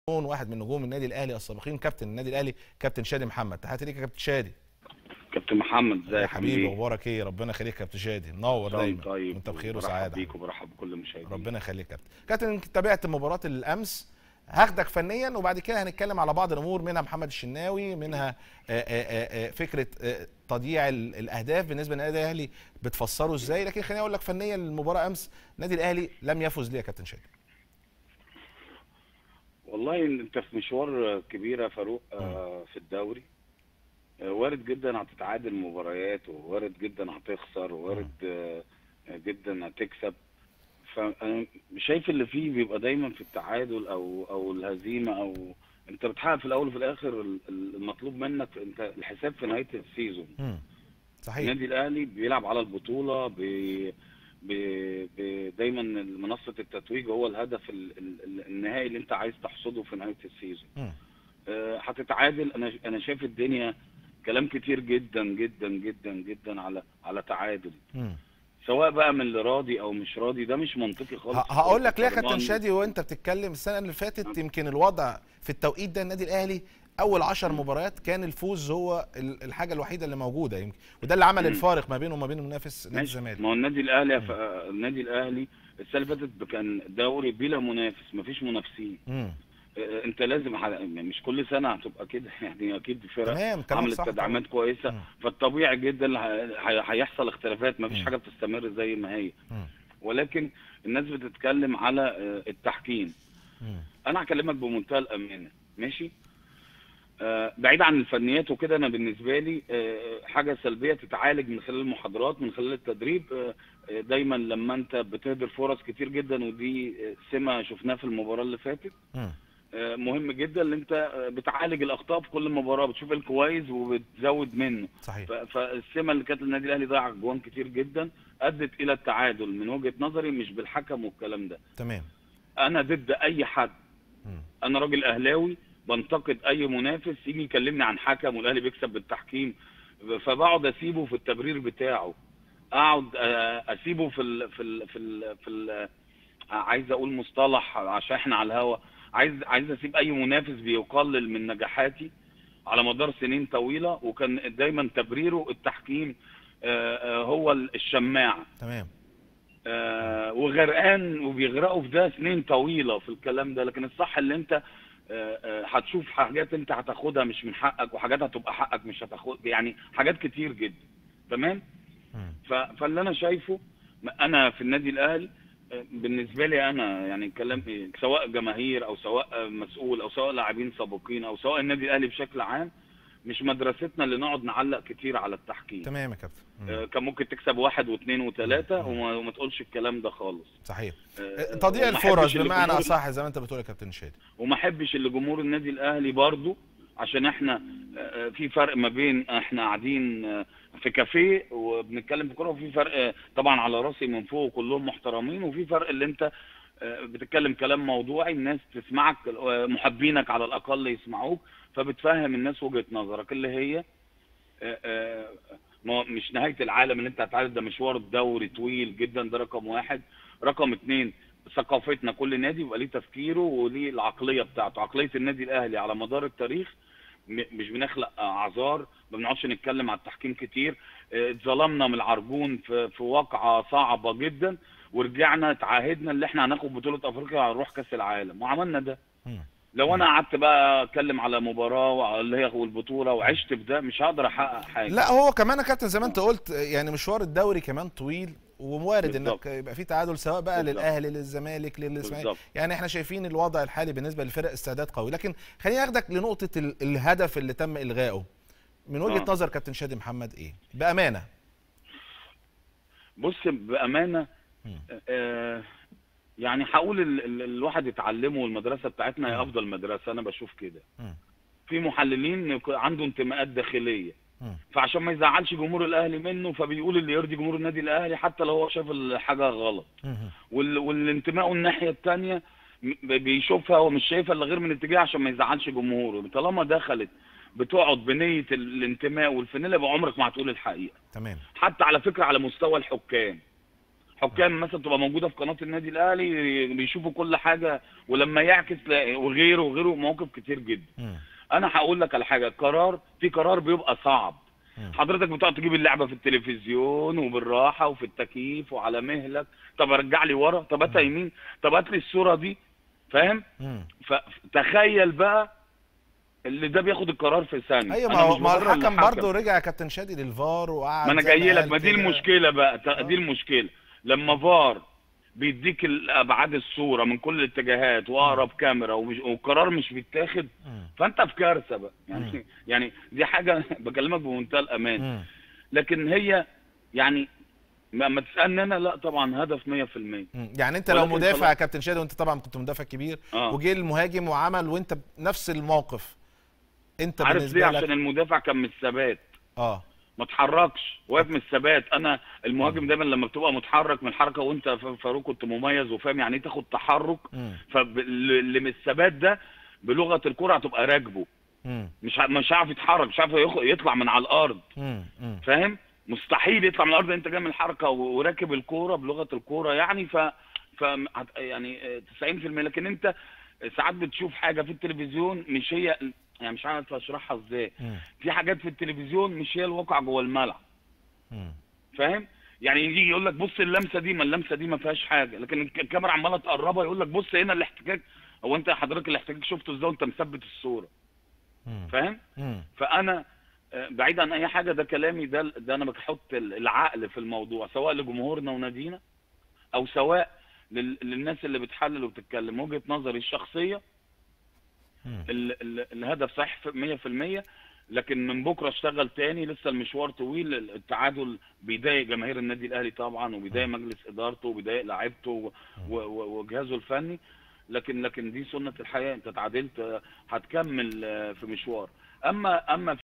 واحد من نجوم النادي الاهلي السابقين كابتن النادي الاهلي كابتن شادي محمد تحياتي ليك يا كابتن شادي كابتن محمد ازيك يا حبيبي اخبارك ايه ربنا يخليك يا كابتن شادي منور دايما طيب وانت بخير برحب وسعاده بيك وبرحب بكل المشاهدين ربنا يخليك كابتن كابتن تابعت مباراه الامس هاخدك فنيا وبعد كده هنتكلم على بعض الامور منها محمد الشناوي منها آآ آآ فكره آآ تضييع ال- الاهداف بالنسبه للنادي الاهلي بتفسره ازاي لكن خليني اقول لك فنيا المباراه امس النادي الاهلي لم يفز ليه يا كابتن شادي والله انت في مشوار كبير يا فاروق آه، في الدوري آه، وارد جدا هتتعادل مباريات ووارد جدا هتخسر ووارد آه، جدا هتكسب فانا شايف اللي فيه بيبقى دايما في التعادل او او الهزيمه او انت بتحقق في الاول وفي الاخر ال- ال- المطلوب منك انت الحساب في نهايه السيزون مم. صحيح النادي الاهلي بيلعب على البطوله ب... ب... ب... دايما منصه التتويج هو الهدف ال... ال... النهائي اللي انت عايز تحصده في نهايه السيزون مم. آه، هتتعادل انا انا شايف الدنيا كلام كتير جدا جدا جدا جدا على على تعادل مم. سواء بقى من اللي راضي او مش راضي ده مش منطقي خالص ه- هقول لك ليه يا كابتن طبعاً. شادي وانت بتتكلم السنه اللي فاتت يمكن الوضع في التوقيت ده النادي الاهلي اول عشر مباريات كان الفوز هو ال- الحاجه الوحيده اللي موجوده يمكن وده اللي عمل مم. الفارق ما بينه وما بين المنافس نادي ماشي الزمالك ما هو النادي الاهلي يا ف... النادي الاهلي السنه اللي فاتت كان دوري بلا منافس مفيش منافسين مم. آه، انت لازم ح- مش كل سنه هتبقى كده يعني اكيد فرق تمام كلامك عملت صح تدعيمات طبعاً. كويسه مم. فالطبيعي جدا ه- ه- هيحصل اختلافات ما فيش مم. حاجه بتستمر زي ما هي مم. ولكن الناس بتتكلم على آه، التحكيم مم. انا هكلمك بمنتهى الامانه ماشي آه، بعيد عن الفنيات وكده انا بالنسبه لي آه، حاجه سلبيه تتعالج من خلال المحاضرات من خلال التدريب آه، آه، دايما لما انت بتهدر فرص كتير جدا ودي آه، سمه شفناها في المباراه اللي فاتت مم. آه، مهم جدا ان انت آه، بتعالج الاخطاء في كل مباراه بتشوف الكويس وبتزود منه صحيح ف- فالسمه اللي كانت النادي الاهلي ضيع جوان كتير جدا ادت الى التعادل من وجهه نظري مش بالحكم والكلام ده تمام انا ضد اي حد مم. انا راجل اهلاوي بنتقد اي منافس يجي يكلمني عن حكم والاهلي بيكسب بالتحكيم فبقعد اسيبه في التبرير بتاعه اقعد آه، اسيبه في ال في ال في ال في ال عايز اقول مصطلح عشان احنا على الهوا عايز عايز اسيب اي منافس بيقلل من نجاحاتي على مدار سنين طويله وكان دايما تبريره التحكيم آه، آه، هو الشماعه تمام آه، وغرقان وبيغرقوا في ده سنين طويله في الكلام ده لكن الصح اللي انت آه، آه، هتشوف حاجات انت هتاخدها مش من حقك وحاجات هتبقى حقك مش هتاخد يعني حاجات كتير جدا تمام مم. ف- فاللي انا شايفه م- انا في النادي الاهلي آه، بالنسبه لي انا يعني كلام إيه، سواء جماهير او سواء آه، مسؤول او سواء لاعبين سابقين او سواء النادي الاهلي بشكل عام مش مدرستنا اللي نقعد نعلق كتير على التحكيم تمام يا كابتن مم. آه، كان ممكن تكسب واحد واثنين وثلاثه مم. وما, وما تقولش الكلام ده خالص صحيح آه، تضييع وما الفرص أحبش اللي بمعنى جمهور- اصح زي ما انت بتقول يا كابتن شادي وما احبش اللي جمهور النادي الاهلي برضو عشان احنا آه، في فرق ما بين احنا قاعدين آه، في كافيه وبنتكلم في كوره وفي فرق آه، طبعا على راسي من فوق كلهم محترمين وفي فرق اللي انت آه، بتتكلم كلام موضوعي الناس تسمعك آه، محبينك على الاقل يسمعوك فبتفهم الناس وجهة نظرك اللي هي آه، آه، ما مش نهاية العالم اللي انت هتعرف ده مشوار الدوري طويل جدا ده رقم واحد رقم اتنين ثقافتنا كل نادي يبقى ليه تفكيره وليه العقلية بتاعته عقلية النادي الاهلي على مدار التاريخ م- مش بنخلق اعذار ما بنقعدش نتكلم على التحكيم كتير آه، اتظلمنا من العرجون في, في واقعة صعبة جدا ورجعنا تعاهدنا اللي احنا هناخد بطولة افريقيا وهنروح كاس العالم وعملنا ده مم. لو انا قعدت بقى اتكلم على مباراة وعلى اللي هي والبطولة وعشت في ده مش هقدر احقق حاجة لا هو كمان يا كابتن زي ما انت قلت يعني مشوار الدوري كمان طويل ووارد بالظبط. انك يبقى في تعادل سواء بقى بالظبط. للاهلي للزمالك للاسماعيلي بالظبط يعني احنا شايفين الوضع الحالي بالنسبه للفرق استعداد قوي لكن خليني اخدك لنقطه ال- الهدف اللي تم الغائه من وجهه آه. نظر كابتن شادي محمد ايه بامانه بص بامانه مم. آه يعني هقول ال- ال- الواحد يتعلمه والمدرسه بتاعتنا هي مم. افضل مدرسه انا بشوف كده مم. في محللين يك- عنده انتماءات داخليه مم. فعشان ما يزعلش جمهور الاهلي منه فبيقول اللي يرضي جمهور النادي الاهلي حتى لو هو شاف الحاجه غلط مم. وال- والانتماء الناحيه الثانيه بيشوفها هو مش شايفها الا غير من اتجاه عشان ما يزعلش جمهوره طالما دخلت بتقعد بنيه ال- الانتماء والفانيلا يبقى عمرك ما هتقول الحقيقه تمام حتى على فكره على مستوى الحكام حكام مثلا تبقى موجوده في قناه النادي الاهلي بيشوفوا كل حاجه ولما يعكس لا- وغيره وغيره مواقف كتير جدا مم. انا هقول لك على حاجه قرار في قرار بيبقى صعب مم. حضرتك بتقعد تجيب اللعبه في التلفزيون وبالراحه وفي التكييف وعلى مهلك طب ارجع لي ورا طب هات يمين طب هات لي الصوره دي فاهم مم. فتخيل بقى اللي ده بياخد القرار في ثانيه ايوه ما أنا هو مش ما هو ببرر الحكم الحكم. برضه رجع يا كابتن شادي للفار وقعد ما انا زي جاي لك قال ما دي كده. المشكله بقى ت- آه. دي المشكله لما فار بيديك الابعاد الصوره من كل الاتجاهات واقرب كاميرا ومش والقرار مش بيتاخد مم. فانت في كارثه بقى مم. يعني يعني دي حاجه بكلمك بمنتهى الامان مم. لكن هي يعني ما ما تسالني انا لا طبعا هدف 100% مم. يعني انت لو ولكن مدافع طلع- يا كابتن شادي وانت طبعا كنت مدافع كبير اه وجه المهاجم وعمل وانت نفس الموقف انت عارف بالنسبه ليه لك عشان المدافع كان من الثبات اه ما اتحركش واقف من الثبات انا المهاجم دايما لما بتبقى متحرك من الحركه وانت ف- فاروق كنت مميز وفاهم يعني ايه تاخد تحرك مم. فاللي من الثبات ده بلغه الكره هتبقى راكبه مم. مش ه- مش هيعرف يتحرك مش هيعرف يخ- يطلع من على الارض مم. مم. فاهم مستحيل يطلع من الارض انت جاي من الحركه و- وراكب الكوره بلغه الكوره يعني ف ف هت- يعني آه، 90% لكن انت ساعات بتشوف حاجه في التلفزيون مش هي يعني مش عارف اشرحها ازاي مم. في حاجات في التلفزيون مش هي الواقع جوه الملعب مم. فاهم يعني يجي يقول لك بص اللمسه دي ما اللمسه دي ما فيهاش حاجه لكن الك- الكاميرا عماله تقربها يقول لك بص هنا الاحتكاك هو انت حضرتك الاحتكاك شفته ازاي وانت مثبت الصوره مم. فاهم مم. فانا آه، بعيد عن اي حاجه ده كلامي ده ده انا بحط ال- العقل في الموضوع سواء لجمهورنا ونادينا او سواء لل- للناس اللي بتحلل وبتتكلم وجهه نظري الشخصيه مم. ال ال الهدف صحيح في 100% لكن من بكره اشتغل تاني لسه المشوار طويل التعادل بيضايق جماهير النادي الاهلي طبعا وبيضايق مجلس ادارته وبيضايق لعيبته و- و- و- وجهازه الفني لكن لكن دي سنه الحياه انت تعادلت آه، هتكمل آه، في مشوار اما اما